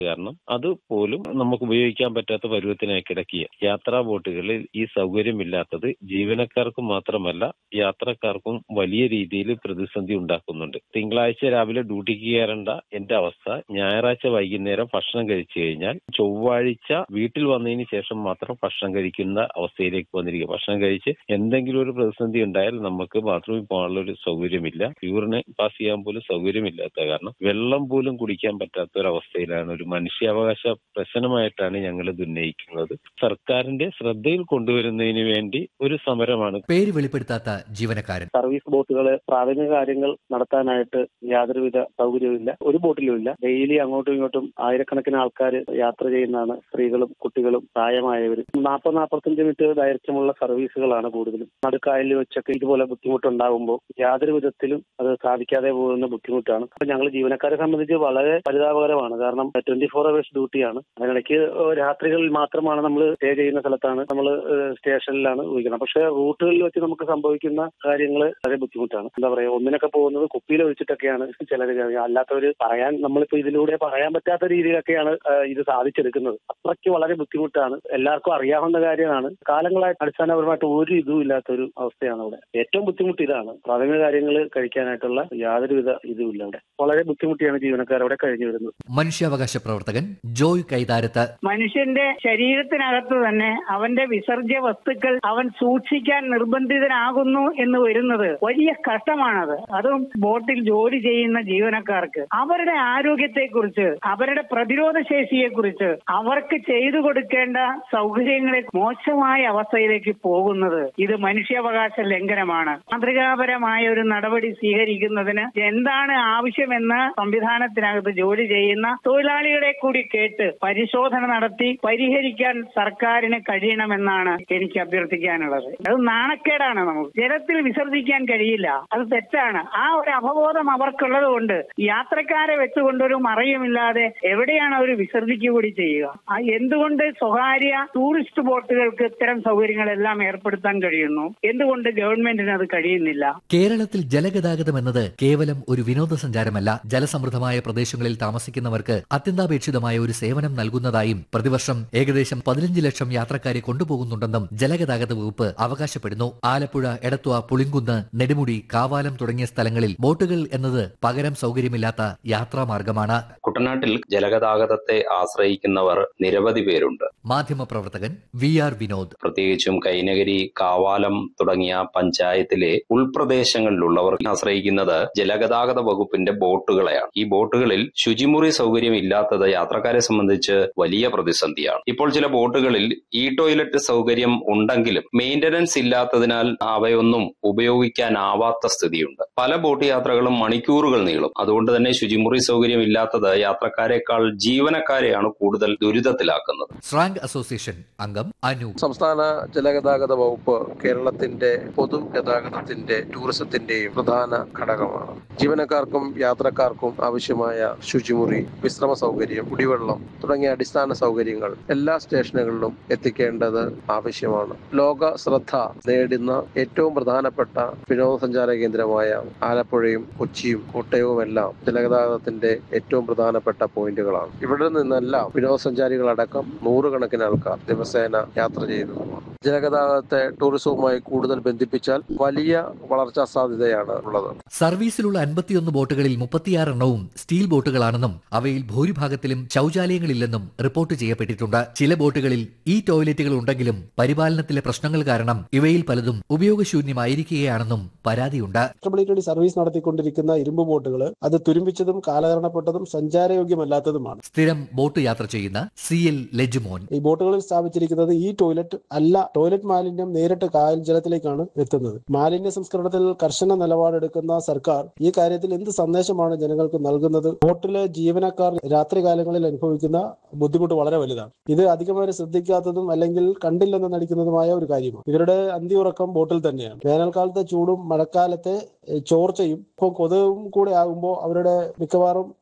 കാരണം അത് പോലും നമുക്ക് ഉപയോഗിക്കാൻ പറ്റാത്ത പരുവത്തിനായി കിടക്കുക യാത്രാ ബോട്ടുകളിൽ ഈ സൗകര്യമില്ലാത്തത് ജീവനക്കാർക്ക് മാത്രമല്ല യാത്രക്കാർക്കും വലിയ രീതിയിൽ പ്രതിസന്ധി ഉണ്ടാക്കുന്നുണ്ട് തിങ്കളാഴ്ച രാവിലെ ഡ്യൂട്ടിക്ക് കയറേണ്ട എന്റെ അവസ്ഥ ഞായറാഴ്ച വൈകുന്നേരം ഭക്ഷണം കഴിച്ചു കഴിഞ്ഞാൽ ചൊവ്വാഴ്ച വീട്ടിൽ വന്നതിന് ശേഷം മാത്രം ഭക്ഷണം കഴിക്കുന്ന അവസ്ഥയിലേക്ക് വന്നിരിക്കുക ഭക്ഷണം കഴിച്ച് എന്തെങ്കിലും ഒരു പ്രതിസന്ധി ഉണ്ടായാൽ നമുക്ക് ബാത്റൂമിൽ പോകാനുള്ള ഒരു സൗകര്യമില്ല യൂറിന് പാസ് ചെയ്യാൻ പോലും സൗകര്യമില്ലാത്ത കാരണം വെള്ളം പോലും കുടിക്കാൻ പറ്റാത്ത ഒരു അവസ്ഥയിലാണ് ഒരു മനുഷ്യാവകാശ പ്രശ്നമായിട്ടാണ് ഞങ്ങൾ ഇത് ഉന്നയിക്കുന്നത് സർക്കാരിന്റെ ശ്രദ്ധയിൽ കൊണ്ടുവരുന്നതിന് വേണ്ടി ഒരു സമരമാണ് പേര് വെളിപ്പെടുത്താത്ത ജീവനക്കാരൻ സർവീസ് ബോട്ടുകള് പ്രാഥമിക കാര്യങ്ങൾ നടത്താനായിട്ട് യാതൊരുവിധ സൗകര്യവുമില്ല ഒരു ബോട്ടിലും ഇല്ല ഡെയിലി അങ്ങോട്ടും ഇങ്ങോട്ടും ആയിരക്കണക്കിന് ആൾക്കാർ യാത്ര ചെയ്യുന്നതാണ് സ്ത്രീകളും കുട്ടികളും പ്രായമായവരും നാൽപ്പത് നാൽപ്പത്തഞ്ച് മിനിറ്റ് ദൈർഘ്യമുള്ള സർവീസുകളാണ് കൂടുതലും നടുക്കായലിൽ വെച്ചൊക്കെ ഇതുപോലെ ബുദ്ധിമുട്ടുണ്ടാകുമ്പോൾ യാതൊരു വിധത്തിലും അത് സാധിക്കാതെ പോകുന്ന ബുദ്ധിമുട്ടാണ് അപ്പൊ ഞങ്ങൾ ജീവനക്കാരെ സംബന്ധിച്ച് വളരെ പരിതാപകരമാണ് കാരണം ട്വന്റി ഫോർ അവേഴ്സ് ഡ്യൂട്ടിയാണ് അതിനിടയ്ക്ക് രാത്രികളിൽ മാത്രമാണ് നമ്മൾ സ്റ്റേ ചെയ്യുന്ന സ്ഥലത്താണ് നമ്മൾ സ്റ്റേഷനിലാണ് ഉപയോഗിക്കുന്നത് പക്ഷേ റൂട്ടുകളിൽ വെച്ച് നമുക്ക് സംഭവിക്കുന്ന കാര്യങ്ങൾ വളരെ ബുദ്ധിമുട്ടാണ് എന്താ പറയാ ഒന്നിനൊക്കെ പോകുന്നത് കുപ്പിയിൽ ഒഴിച്ചിട്ടൊക്കെയാണ് ചിലർ അല്ലാത്തവർ പറയാൻ നമ്മളിപ്പോ ഇതിലൂടെ പറയാൻ പറ്റാത്ത രീതിയിലൊക്കെയാണ് ആ, ഇത് സാധിച്ചെടുക്കുന്നത് അത്രയ്ക്ക് വളരെ ബുദ്ധിമുട്ടാണ് എല്ലാവർക്കും അറിയാവുന്ന കാര്യമാണ് കാലങ്ങളായിട്ട് അടിസ്ഥാനപരമായിട്ട് ഒരു ഇതും ഇല്ലാത്ത ഒരു അവസ്ഥയാണ് ഇവിടെ ഏറ്റവും ബുദ്ധിമുട്ട് ഇതാണ് പ്രാഥമിക കാര്യങ്ങൾ കഴിക്കാനായിട്ടുള്ള യാതൊരുവിധ ഇതുമില്ല ഇവിടെ വളരെ ബുദ്ധിമുട്ടിയാണ് ജീവനക്കാർ അവിടെ കഴിഞ്ഞു വരുന്നത് മനുഷ്യാവകാശ പ്രവർത്തകൻ ജോയ് കൈതാരത്ത് മനുഷ്യന്റെ ശരീരത്തിനകത്ത് തന്നെ അവന്റെ വിസർജ്യ വസ്തുക്കൾ അവൻ സൂക്ഷിക്കാൻ നിർബന്ധിതനാകുന്നു എന്ന് വരുന്നത് വലിയ കഷ്ടമാണത് അതും ബോട്ടിൽ ജോലി ചെയ്യുന്ന ജീവനക്കാർക്ക് അവരുടെ ആരോഗ്യത്തെക്കുറിച്ച് അവരുടെ പ്രതിരോധ ശേഷിയെക്കുറിച്ച് അവർക്ക് ചെയ്തു കൊടുക്കേണ്ട സൗകര്യങ്ങളെ മോശമായ അവസ്ഥയിലേക്ക് പോകുന്നത് ഇത് മനുഷ്യാവകാശ ലംഘനമാണ് മാതൃകാപരമായ ഒരു നടപടി സ്വീകരിക്കുന്നതിന് എന്താണ് ആവശ്യമെന്ന് സംവിധാനത്തിനകത്ത് ജോലി ചെയ്യുന്ന തൊഴിലാളികളെ കൂടി കേട്ട് പരിശോധന നടത്തി പരിഹരിക്കാൻ സർക്കാരിന് കഴിയണമെന്നാണ് എനിക്ക് അഭ്യർത്ഥിക്കാനുള്ളത് അത് നാണക്കേടാണ് നമുക്ക് ജലത്തിൽ വിസർജിക്കാൻ കഴിയില്ല അത് തെറ്റാണ് ആ ഒരു അവബോധം അവർക്കുള്ളത് കൊണ്ട് യാത്രക്കാരെ വെച്ചുകൊണ്ടൊരു മറയുമില്ലാതെ എവിടെയാണ് അവർ വിസർജിക്കുക കൂടി ചെയ്യുക ആ എന്തുകൊണ്ട് സ്വകാര്യ ടൂറിസ്റ്റ് ബോട്ടുകൾക്ക് ഇത്തരം സൗകര്യങ്ങളെല്ലാം ഏർപ്പെടുത്താൻ കഴിയുന്നു എന്തുകൊണ്ട് ഗവൺമെന്റിന് അത് കഴിയുന്നില്ല കേരളത്തിൽ ജലഗതാഗതം എന്നത് കേവലം ഒരു വിനോദസഞ്ചാരമല്ല ജലസമൃദ്ധമായ പ്രദേശങ്ങളിൽ താമസിക്കുന്നവർക്ക് അത്യന്താപേക്ഷിതമായ ഒരു സേവനം നൽകുന്നതായും പ്രതിവർഷം ഏകദേശം പതിനഞ്ച് ലക്ഷം യാത്രക്കാരെ കൊണ്ടുപോകുന്നുണ്ടെന്നും ജലഗതാഗത വകുപ്പ് അവകാശപ്പെടുന്നു ആലപ്പുഴ എടത്വ പുളിങ്കുന്ന് നെടുമുടി കാവാലം തുടങ്ങിയ സ്ഥലങ്ങളിൽ ബോട്ടുകൾ എന്നത് പകരം സൗകര്യമില്ലാത്ത യാത്രാമാർഗമാണ് കുട്ടനാട്ടിൽ ജലഗതാഗതത്തെ ആശ്രയിക്കുന്നവർ നിരവധി പേരുണ്ട് മാധ്യമപ്രവർത്തകൻ വി ആർ വിനോദ് പ്രത്യേകിച്ചും കൈനഗരി കാവാലം തുടങ്ങിയ പഞ്ചായത്തിലെ ഉൾപ്രദേശങ്ങളിലുള്ളവർ ആശ്രയിക്കുന്നത് ജലഗതാഗത വകുപ്പിന്റെ ബോട്ടുകളെയാണ് ഈ ബോട്ടുകളിൽ ശുചിമുറി സൗകര്യം ഇല്ലാത്തത് യാത്രക്കാരെ സംബന്ധിച്ച് വലിയ പ്രതിസന്ധിയാണ് ഇപ്പോൾ ചില ബോട്ടുകളിൽ ഈ ടോയ്ലറ്റ് സൗകര്യം ഉണ്ടെങ്കിലും മെയിന്റനൻസ് ഇല്ലാത്തതിനാൽ അവയൊന്നും ഉപയോഗിക്കാനാവാത്ത സ്ഥിതിയുണ്ട് പല ബോട്ട് യാത്രകളും മണിക്കൂറുകൾ നീളും അതുകൊണ്ട് തന്നെ ശുചിമുറി സൗകര്യം ഇല്ലാത്തത് യാത്രക്കാരെക്കാൾ ജീവനക്കാരെയാണ് കൂടുതൽ ദുരിതത്തിലാക്കുന്നത് സ്രാങ്ക് അസോസിയേഷൻ അംഗം അനു സംസ്ഥാന ജലഗതാഗത വകുപ്പ് കേരളത്തിന്റെ പൊതുഗതാഗതത്തിന്റെ ടൂറിസത്തിന്റെയും പ്രധാന ഘടകമാണ് ജീവനക്കാർക്കും യാത്രക്കാർക്കും ആവശ്യമായ ശുചിമുറി വിശ്രമ സൗകര്യം കുടിവെള്ളം തുടങ്ങിയ അടിസ്ഥാന സൗകര്യങ്ങൾ എല്ലാ സ്റ്റേഷനുകളിലും എത്തിക്കേണ്ടത് ആവശ്യമാണ് ലോക ശ്രദ്ധ നേടുന്ന ഏറ്റവും പ്രധാനപ്പെട്ട വിനോദസഞ്ചാര കേന്ദ്രമായ ആലപ്പുഴയും കൊച്ചിയും കോട്ടയവുമെല്ലാം ജലഗതാഗതത്തിന്റെ ഏറ്റവും പ്രധാനപ്പെട്ട പോയിന്റുകളാണ് ഇവിടെ നിന്നെല്ലാം വിനോദസഞ്ചാരികളടക്കം നൂറുകണക്കിന് ആൾക്കാർ ദിവസേന യാത്ര ചെയ്യുന്നതുമാണ് ജലഗതാഗതത്തെ ടൂറിസവുമായി കൂടുതൽ ബന്ധിപ്പിച്ചാൽ വലിയ വളർച്ചാ സാധ്യതയാണ് ഉള്ളത് സർവീസിലുള്ള അൻപത്തിയൊന്ന് ബോട്ടുകളിൽ മുപ്പത്തിയാറ് എണ്ണവും സ്റ്റീൽ ബോട്ടുകളാണെന്നും അവയിൽ ഭൂരിഭാഗത്തിലും ശൌചാലയങ്ങളില്ലെന്നും റിപ്പോർട്ട് ചെയ്യപ്പെട്ടിട്ടുണ്ട് ചില ബോട്ടുകളിൽ ഈ ടോയ്ലറ്റുകൾ ഉണ്ടെങ്കിലും പരിപാലനത്തിലെ പ്രശ്നങ്ങൾ കാരണം ഇവയിൽ പലതും ഉപയോഗശൂന്യമായിരിക്കുകയാണെന്നും പരാതിയുണ്ട് ട്രിപ്പിളിറ്റി സർവീസ് നടത്തിക്കൊണ്ടിരിക്കുന്ന ഇരുമ്പ് ബോട്ടുകൾ അത് തുരുമ്പിച്ചതും കാലഹരണപ്പെട്ടതും സഞ്ചാരയോഗ്യമല്ലാത്തതുമാണ് സ്ഥിരം ബോട്ട് യാത്ര ചെയ്യുന്ന സി എൽ ലജുമോൻ ഈ ബോട്ടുകളിൽ സ്ഥാപിച്ചിരിക്കുന്നത് ഈ ടോയ്ലറ്റ് അല്ല ടോയ്ലറ്റ് മാലിന്യം നേരിട്ട് കായൽ ജലത്തിലേക്കാണ് എത്തുന്നത് മാലിന്യ സംസ്കരണത്തിൽ കർശന നിലപാടെടുക്കുന്ന സർക്കാർ ഈ കാര്യത്തിൽ എന്ത് സന്ദേശമാണ് ജനങ്ങൾക്ക് നൽകുന്നത് ബോട്ടിലെ ജീവനക്കാർ രാത്രികാലങ്ങളിൽ അനുഭവിക്കുന്ന ബുദ്ധിമുട്ട് വളരെ വലുതാണ് ഇത് അധികമായി ശ്രദ്ധിക്കാത്തതും അല്ലെങ്കിൽ കണ്ടില്ലെന്ന് നടിക്കുന്നതുമായ ഒരു കാര്യമാണ് ഇവരുടെ അന്തിയുറക്കം ബോട്ടിൽ തന്നെയാണ് വേനൽക്കാലത്തെ ചൂടും മഴക്കാലത്തെ ഏഹ്, ചോർച്ചയും ഇപ്പം കൊതുകും കൂടെ ആകുമ്പോൾ അവരുടെ മിക്കവാറും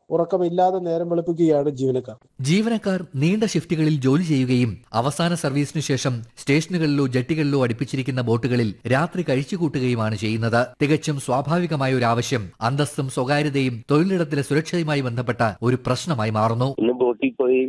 ഉറക്കമില്ലാതെ നേരം വെളുപ്പിക്കുകയാണ് ജീവനക്കാർ ജീവനക്കാർ നീണ്ട ഷിഫ്റ്റുകളിൽ ജോലി ചെയ്യുകയും അവസാന സർവീസിനു ശേഷം സ്റ്റേഷനുകളിലോ ജെട്ടികളിലോ അടുപ്പിച്ചിരിക്കുന്ന ബോട്ടുകളിൽ രാത്രി കഴിച്ചുകൂട്ടുകയുമാണ് ചെയ്യുന്നത് തികച്ചും സ്വാഭാവികമായ ഒരു ആവശ്യം അന്തസ്സും സ്വകാര്യതയും തൊഴിലിടത്തിലെ സുരക്ഷയുമായി ബന്ധപ്പെട്ട ഒരു പ്രശ്നമായി മാറുന്നു ഇന്ന് ബോട്ടിൽ പോയി